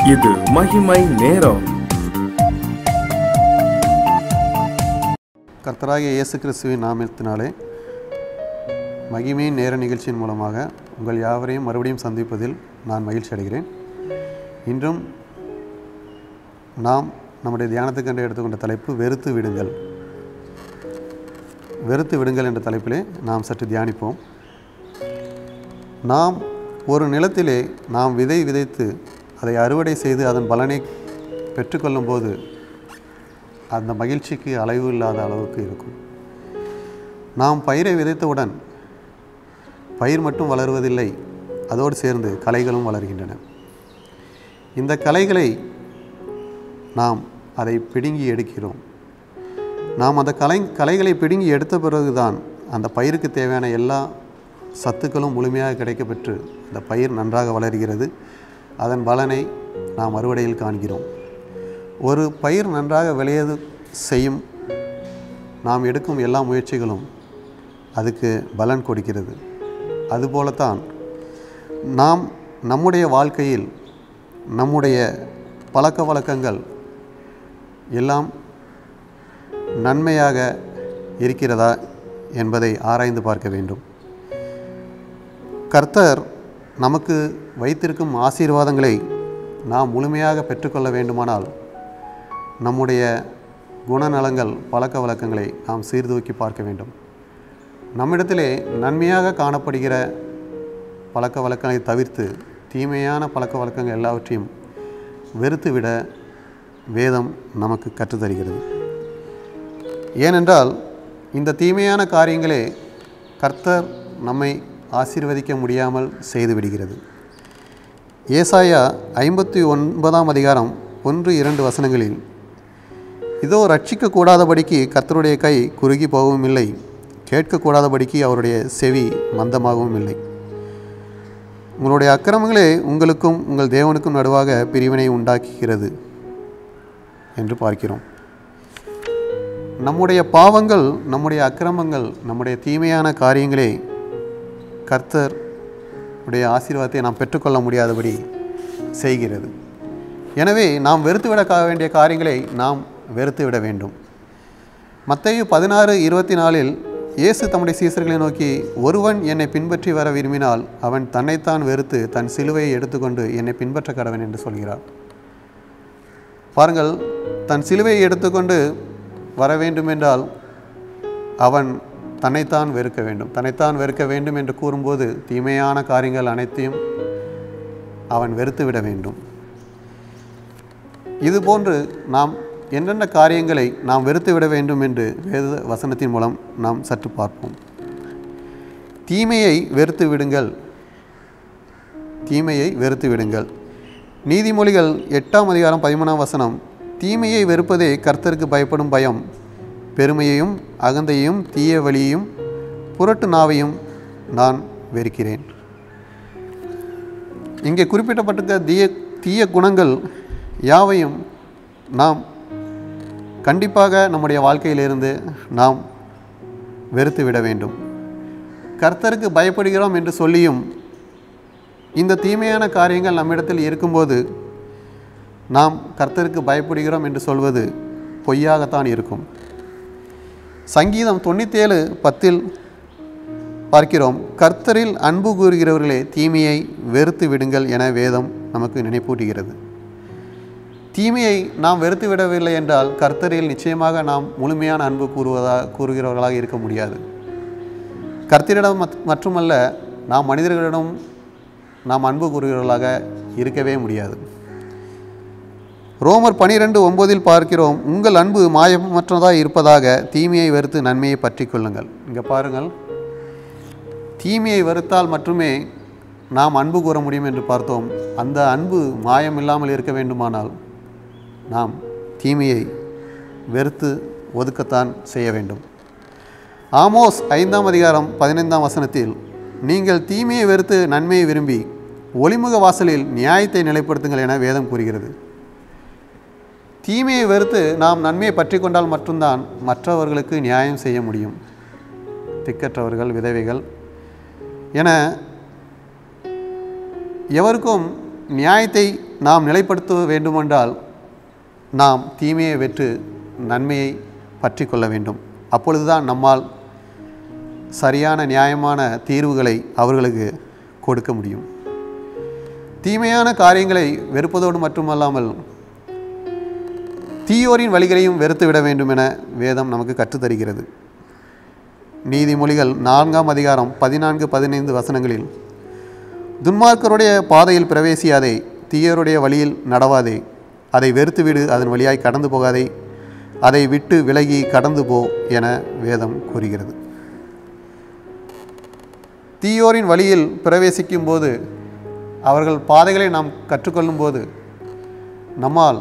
இது மகிமை நேரம் கர்த்தராகிய இயேசு கிறிஸ்துவின் நாமத்தினாலே மகிமையின் நேர நிகழ்ச்சியின் மூலமாக உங்கள் யாவரையும் மறுபடியும் சந்திப்பதில் நான் மகிழ்ச்சி அடைகிறேன் இன்றும் நாம் நம்முடைய தியானத்துக்கென்று எடுத்துக்கொண்ட தலைப்பு வெறுத்து விடுங்கள் வெறுத்து விடுங்கள் என்ற தலைப்பிலே நாம் சற்று தியானிப்போம் நாம் ஒரு நிலத்திலே நாம் விதை விதைத்து அதை அறுவடை செய்து அதன் பலனை பெற்றுக்கொள்ளும் போது அந்த மகிழ்ச்சிக்கு அளவு இல்லாத அளவுக்கு இருக்கும் நாம் பயிரை விதைத்தவுடன் பயிர் மட்டும் வளருவதில்லை அதோடு சேர்ந்து களைகளும் வளர்கின்றன இந்த களைகளை நாம் அதை பிடுங்கி எடுக்கிறோம் நாம் அந்த கலை களைகளை பிடுங்கி எடுத்த பிறகுதான் அந்த பயிருக்கு தேவையான எல்லா சத்துக்களும் முழுமையாக கிடைக்கப்பெற்று அந்த பயிர் நன்றாக வளர்கிறது அதன் பலனை நாம் அறுவடையில் காண்கிறோம் ஒரு பயிர் நன்றாக விளையது செய்யும் நாம் எடுக்கும் எல்லா முயற்சிகளும் அதுக்கு பலன் கொடுக்கிறது அதுபோலத்தான் நாம் நம்முடைய வாழ்க்கையில் நம்முடைய பழக்க வழக்கங்கள் எல்லாம் நன்மையாக இருக்கிறதா என்பதை ஆராய்ந்து பார்க்க வேண்டும் கர்த்தர் நமக்கு வைத்திருக்கும் ஆசீர்வாதங்களை நாம் முழுமையாக பெற்றுக்கொள்ள வேண்டுமானால் நம்முடைய குணநலங்கள் பழக்க வழக்கங்களை நாம் சீர்தூக்கி பார்க்க வேண்டும் நம்மிடத்திலே நன்மையாக காணப்படுகிற பழக்க வழக்கங்களை தவிர்த்து தீமையான பழக்க வழக்கங்கள் எல்லாவற்றையும் வெறுத்துவிட வேதம் நமக்கு கற்றுத்தருகிறது ஏனென்றால் இந்த தீமையான காரியங்களே கர்த்தர் நம்மை ஆசீர்வதிக்க முடியாமல் செய்துவிடுகிறது ஏசாயா ஐம்பத்தி ஒன்பதாம் அதிகாரம் ஒன்று இரண்டு வசனங்களில் இதோ ரட்சிக்கக்கூடாதபடிக்கு கர்த்தருடைய கை குறுகி போகவும் இல்லை கேட்கக்கூடாதபடிக்கு அவருடைய செவி மந்தமாகவும் இல்லை உங்களுடைய அக்கிரமங்களே உங்களுக்கும் உங்கள் தேவனுக்கும் நடுவாக பிரிவினை உண்டாக்குகிறது என்று பார்க்கிறோம் நம்முடைய பாவங்கள் நம்முடைய அக்கிரமங்கள் நம்முடைய தீமையான காரியங்களே கர்த்தர் உடைய ஆசீர்வாதத்தை நாம் பெற்றுக்கொள்ள முடியாதபடி செய்கிறது எனவே நாம் வெறுத்துவிட கா- வேண்டிய காரியங்களை நாம் வெறுத்து விட வேண்டும் மத்தேயு பதினாறு இருபத்தி நாலில் இயேசு தம்முடைய சீசர்களை நோக்கி ஒருவன் என்னை பின்பற்றி வர விரும்பினால் அவன் தன்னைத்தான் வெறுத்து தன் சிலுவையை எடுத்துக்கொண்டு என்னை பின்பற்ற கடவன் என்று சொல்கிறார் பாருங்கள் தன் சிலுவையை எடுத்துக்கொண்டு வர வேண்டுமென்றால் அவன் தன்னைத்தான் வெறுக்க வேண்டும் தன்னைத்தான் வெறுக்க வேண்டும் என்று கூறும்போது தீமையான காரியங்கள் அனைத்தையும் அவன் வெறுத்து விட வேண்டும் இதுபோன்று நாம் என்னென்ன காரியங்களை நாம் வெறுத்து விட வேண்டும் என்று வேத வசனத்தின் மூலம் நாம் சற்று பார்ப்போம் தீமையை வெறுத்து விடுங்கள் தீமையை வெறுத்து விடுங்கள் நீதிமொழிகள் எட்டாம் அதிகாரம் பதிமூணாம் வசனம் தீமையை வெறுப்பதே கர்த்தருக்கு பயப்படும் பயம் பெருமையையும் அகந்தையையும் தீய வழியையும் புரட்டு நாவையும் நான் வெறுக்கிறேன் இங்கே குறிப்பிடப்பட்டிருக்க தீய தீய குணங்கள் யாவையும் நாம் கண்டிப்பாக நம்முடைய வாழ்க்கையிலிருந்து நாம் வெறுத்து விட வேண்டும் கர்த்தருக்கு பயப்படுகிறோம் என்று சொல்லியும் இந்த தீமையான காரியங்கள் நம்மிடத்தில் இருக்கும்போது நாம் கர்த்தருக்கு பயப்படுகிறோம் என்று சொல்வது பொய்யாகத்தான் இருக்கும் சங்கீதம் தொண்ணூற்றேழு பத்தில் பார்க்கிறோம் கர்த்தரில் அன்பு கூறுகிறவர்களே தீமையை வெறுத்து விடுங்கள் என வேதம் நமக்கு நினைப்பூட்டுகிறது தீமையை நாம் வெறுத்து விடவில்லை என்றால் கர்த்தரில் நிச்சயமாக நாம் முழுமையான அன்பு கூறுவதா கூறுகிறவர்களாக இருக்க முடியாது கர்த்தரிடம் மத்- மட்டுமல்ல நாம் மனிதர்களிடம் நாம் அன்பு கூறுகிறவர்களாக இருக்கவே முடியாது ரோமர் பனிரெண்டு ஒன்பதில் பார்க்கிறோம் உங்கள் அன்பு மாயமற்றதாக இருப்பதாக தீமையை வெறுத்து நன்மையை பற்றி கொள்ளுங்கள் இங்கே பாருங்கள் தீமையை வெறுத்தால் மட்டுமே நாம் அன்பு கூற முடியும் என்று பார்த்தோம் அந்த அன்பு மாயம் இல்லாமல் இருக்க வேண்டுமானால் நாம் தீமையை வெறுத்து ஒதுக்கத்தான் செய்ய வேண்டும் ஆமோஸ் ஐந்தாம் அதிகாரம் பதினைந்தாம் வசனத்தில் நீங்கள் தீமையை வெறுத்து நன்மையை விரும்பி ஒளிமுக வாசலில் நியாயத்தை நிலைப்படுத்துங்கள் என வேதம் கூறுகிறது தீமையை வெறுத்து நாம் நன்மையை பற்றி கொண்டால் மட்டும்தான் மற்றவர்களுக்கு நியாயம் செய்ய முடியும் திக்கற்றவர்கள் விதவைகள் என எவருக்கும் நியாயத்தை நாம் நிலைப்படுத்த வேண்டுமென்றால் நாம் தீமையை வெற்று நன்மையை பற்றி கொள்ள வேண்டும் அப்பொழுதுதான் நம்மால் சரியான நியாயமான தீர்வுகளை அவர்களுக்கு கொடுக்க முடியும் தீமையான காரியங்களை வெறுப்பதோடு மட்டுமல்லாமல் தீயோரின் வழிகளையும் வெறுத்து விட வேண்டும் என வேதம் நமக்கு கற்றுத்தருகிறது நீதிமொழிகள் நான்காம் அதிகாரம் பதினான்கு பதினைந்து வசனங்களில் துன்மார்க்கருடைய பாதையில் பிரவேசியாதே தீயருடைய வழியில் நடவாதே அதை வெறுத்துவிடு அதன் வழியாய் கடந்து போகாதே அதை விட்டு விலகி கடந்து போ என வேதம் கூறுகிறது தீயோரின் வழியில் பிரவேசிக்கும் போது அவர்கள் பாதைகளை நாம் கற்றுக்கொள்ளும் போது நம்மால்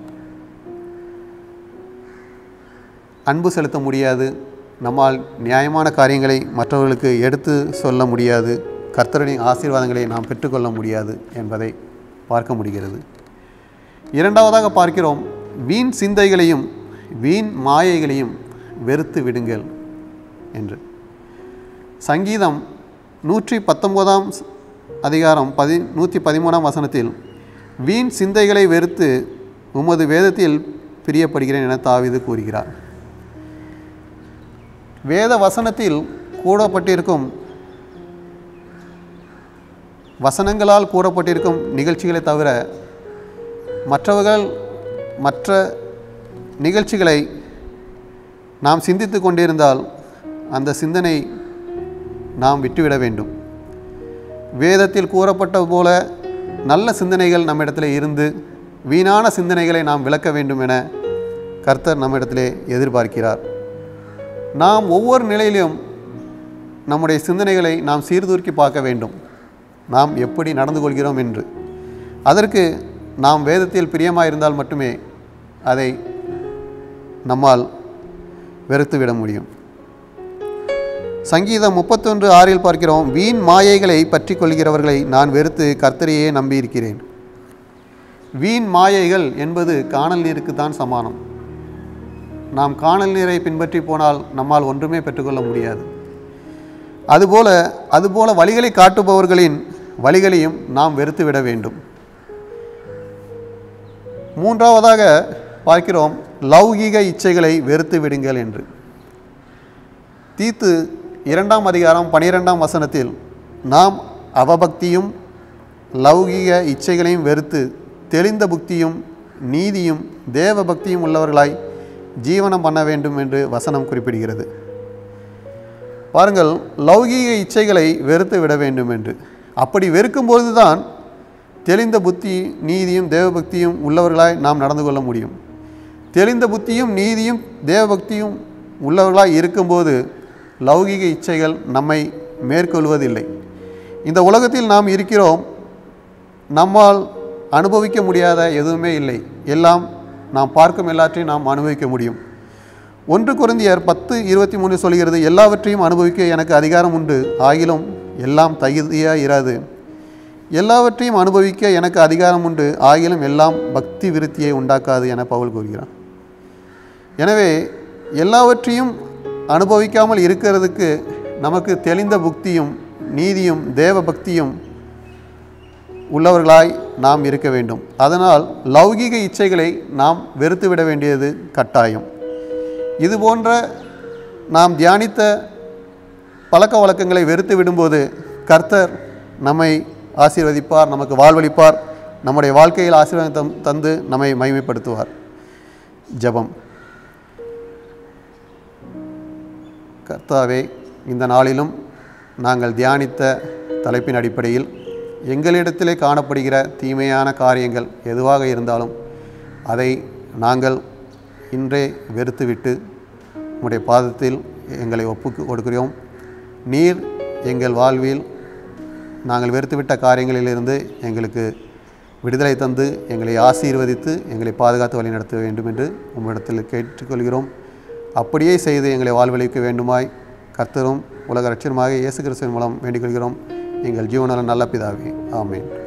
அன்பு செலுத்த முடியாது நம்மால் நியாயமான காரியங்களை மற்றவர்களுக்கு எடுத்து சொல்ல முடியாது கர்த்தருடைய ஆசீர்வாதங்களை நாம் பெற்றுக்கொள்ள முடியாது என்பதை பார்க்க முடிகிறது இரண்டாவதாக பார்க்கிறோம் வீண் சிந்தைகளையும் வீண் மாயைகளையும் வெறுத்து விடுங்கள் என்று சங்கீதம் நூற்றி பத்தொம்போதாம் அதிகாரம் பதி நூற்றி பதிமூணாம் வசனத்தில் வீண் சிந்தைகளை வெறுத்து உமது வேதத்தில் பிரியப்படுகிறேன் என தாவீது கூறுகிறார் வேத வசனத்தில் கூடப்பட்டிருக்கும் வசனங்களால் கூறப்பட்டிருக்கும் நிகழ்ச்சிகளை தவிர மற்றவர்கள் மற்ற நிகழ்ச்சிகளை நாம் சிந்தித்து கொண்டிருந்தால் அந்த சிந்தனை நாம் விட்டுவிட வேண்டும் வேதத்தில் கூறப்பட்டது போல நல்ல சிந்தனைகள் நம்மிடத்தில் இருந்து வீணான சிந்தனைகளை நாம் விளக்க வேண்டும் என கர்த்தர் நம்மிடத்திலே எதிர்பார்க்கிறார் நாம் ஒவ்வொரு நிலையிலும் நம்முடைய சிந்தனைகளை நாம் சீர்தூக்கி பார்க்க வேண்டும் நாம் எப்படி நடந்து கொள்கிறோம் என்று அதற்கு நாம் வேதத்தில் பிரியமாக இருந்தால் மட்டுமே அதை நம்மால் வெறுத்துவிட முடியும் சங்கீதம் முப்பத்தொன்று ஆறில் பார்க்கிறோம் வீண் மாயைகளை பற்றி கொள்கிறவர்களை நான் வெறுத்து கர்த்தரையே நம்பியிருக்கிறேன் வீண் மாயைகள் என்பது காணல் நீருக்கு தான் சமானம் நாம் காணல் நீரை பின்பற்றி போனால் நம்மால் ஒன்றுமே பெற்றுக்கொள்ள முடியாது அதுபோல அதுபோல வழிகளை காட்டுபவர்களின் வழிகளையும் நாம் வெறுத்து விட வேண்டும் மூன்றாவதாக பார்க்கிறோம் லௌகீக இச்சைகளை வெறுத்து விடுங்கள் என்று தீத்து இரண்டாம் அதிகாரம் பனிரெண்டாம் வசனத்தில் நாம் அவபக்தியும் லௌகீக இச்சைகளையும் வெறுத்து தெளிந்த புக்தியும் நீதியும் தேவ பக்தியும் உள்ளவர்களாய் ஜீவனம் பண்ண வேண்டும் என்று வசனம் குறிப்பிடுகிறது பாருங்கள் லௌகீக இச்சைகளை வெறுத்து விட வேண்டும் என்று அப்படி வெறுக்கும்போது தான் தெளிந்த புத்தி நீதியும் தேவபக்தியும் உள்ளவர்களாய் நாம் நடந்து கொள்ள முடியும் தெளிந்த புத்தியும் நீதியும் தேவபக்தியும் உள்ளவர்களாய் இருக்கும்போது லௌகீக இச்சைகள் நம்மை மேற்கொள்வதில்லை இந்த உலகத்தில் நாம் இருக்கிறோம் நம்மால் அனுபவிக்க முடியாத எதுவுமே இல்லை எல்லாம் நாம் பார்க்கும் எல்லாற்றையும் நாம் அனுபவிக்க முடியும் ஒன்று குருந்தியர் பத்து இருபத்தி மூணு சொல்கிறது எல்லாவற்றையும் அனுபவிக்க எனக்கு அதிகாரம் உண்டு ஆகிலும் எல்லாம் தகுதியாக இராது எல்லாவற்றையும் அனுபவிக்க எனக்கு அதிகாரம் உண்டு ஆகிலும் எல்லாம் பக்தி விருத்தியை உண்டாக்காது என பவுல் கூறுகிறார் எனவே எல்லாவற்றையும் அனுபவிக்காமல் இருக்கிறதுக்கு நமக்கு தெளிந்த புக்தியும் நீதியும் தேவ பக்தியும் உள்ளவர்களாய் நாம் இருக்க வேண்டும் அதனால் லௌகீக இச்சைகளை நாம் வெறுத்துவிட வேண்டியது கட்டாயம் இது போன்ற நாம் தியானித்த பழக்க வழக்கங்களை வெறுத்து விடும்போது கர்த்தர் நம்மை ஆசீர்வதிப்பார் நமக்கு வாழ்வளிப்பார் நம்முடைய வாழ்க்கையில் ஆசீர்வாதம் தந்து நம்மை மகிமைப்படுத்துவார் ஜெபம் கர்த்தாவே இந்த நாளிலும் நாங்கள் தியானித்த தலைப்பின் அடிப்படையில் எங்களிடத்திலே காணப்படுகிற தீமையான காரியங்கள் எதுவாக இருந்தாலும் அதை நாங்கள் இன்றே வெறுத்துவிட்டு உம்முடைய பாதத்தில் எங்களை ஒப்பு கொடுக்கிறோம் நீர் எங்கள் வாழ்வில் நாங்கள் வெறுத்துவிட்ட காரியங்களிலிருந்து எங்களுக்கு விடுதலை தந்து எங்களை ஆசீர்வதித்து எங்களை பாதுகாத்து வழி நடத்த வேண்டும் என்று உம்மிடத்தில் கேட்டுக்கொள்கிறோம் அப்படியே செய்து எங்களை வாழ்வழிக்க வேண்டுமாய் கர்த்தரும் உலக ரட்சருமாக இயேசு கிறிஸ்துவின் மூலம் வேண்டிக் கொள்கிறோம் எங்கள் ஜீவனல நல்ல பிதாவே ஆமென்